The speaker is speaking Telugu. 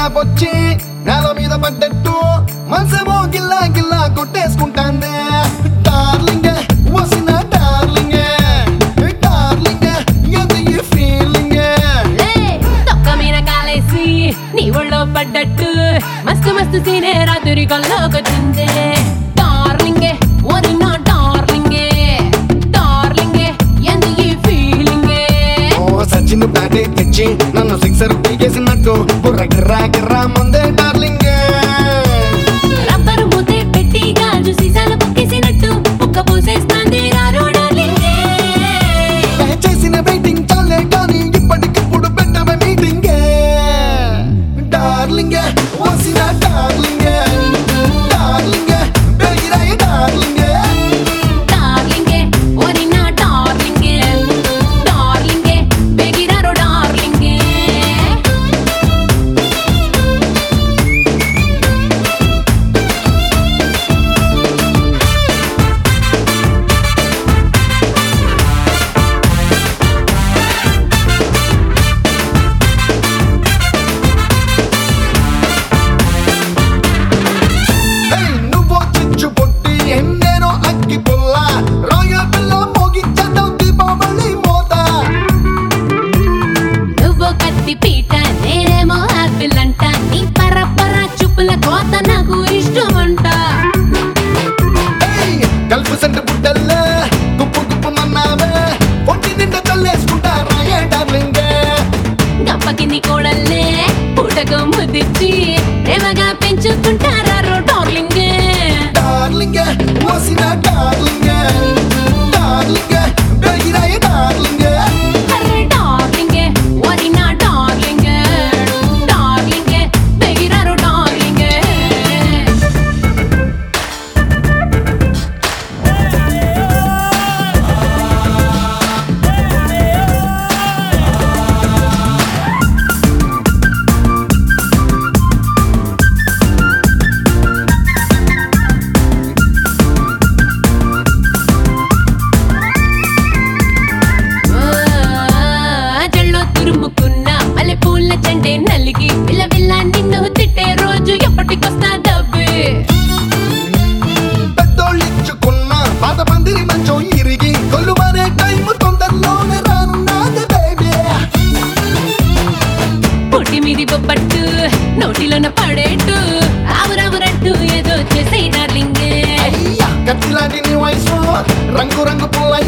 గ్యాప్ వచ్చి నేల మీద పడ్డట్టు మనసేమో గిల్లా గిల్లా కొట్టేసుకుంటాందే డార్లింగ్ వసిన డార్లింగ్ డార్లింగ్ ఎంత ఈ ఫీలింగ్ లే, తొక్క మీద కాలేసి నీ ఒళ్ళో పడ్డట్టు మస్తు మస్తు సీనే రాత్రి కల్లోకొచ్చిందే డార్లింగే ఓరి నా డార్లింగే డార్లింగే ఎందు ఈ ఫీలింగే ఓ సచిన్ బ్యాటే తెచ్చి నన్ను సిక్సర్ పీకేసినట్టు బుర్ర గిర్రా గిర్రా మందే డార్లింగ్ రబ్బరు మూతే పెట్టి గాజు సీసాలు పొక్కేసినట్టు పుక్క పోసేస్తాంది రారో డార్లింగే చేసిన వెయిటింగ్ చాలే కానీ ఇప్పటికిప్పుడు పెట్టవ మీటింగ్ డార్లింగ్ వసిన డార్లింగ్ డార్లింగ్ పెరిగిరాయి డార్లింగ్ డార్లింగే ఓరి నా డార్లింగే డార్లింగే బెగిరారో డార్లింగే Hey, నువ్వో చిచ్చు పొట్టి ఎన్నేనో అక్కి పుల్ల రాయల్ పిల్ల మోగించడం దీపావళి మోత నువ్వు కత్తి పీట నేనేమో ఆపిల్ అంట నీ పరపర చూపుల కోత నాకు ఇష్టమంట Hey, గల్ఫ్ సెంట్ బుడ్డల్లే గుప్పు గుప్పు మన్నావే పొట్టి నిండా చల్లేసుకుంటా రాయే డార్లింగ్ గప్పకి కోడల్లే పూటకు ముదిచ్చి ప్రేమగా పెంచుకుంటారా డార్లింగ్ డార్లింగ్ వసిన డార్లింగ్ డార్లింగ్ పెరిగిరాయి డార్లింగ్ అరే డార్లింగ్ ఓరి నా డార్లింగ్ డార్లింగ్ బెగిరారు డార్లింగ్ జల్లో తురుముకున్న మల్లె పూల చండే నలిగి పిల్ల పిల్ల నిన్ను తిట్టే రోజు ఎప్పటికొస్తా డబ్బే పెద్దోళ్ళిచ్చుకున్న పాత పందిరి మంచం ఇరిగి కొల్లు మరే టైం తొందరలోనే రానున్నది బేబీ పొట్టి మీది బొబ్బట్టు నోటిలోన పడేట్టు ఆవురావురంటూ ఏదో చేసే డార్లింగ్ అయ్యా కత్తిలాంటి నీ వయసు రంగు రంగు పుల్ల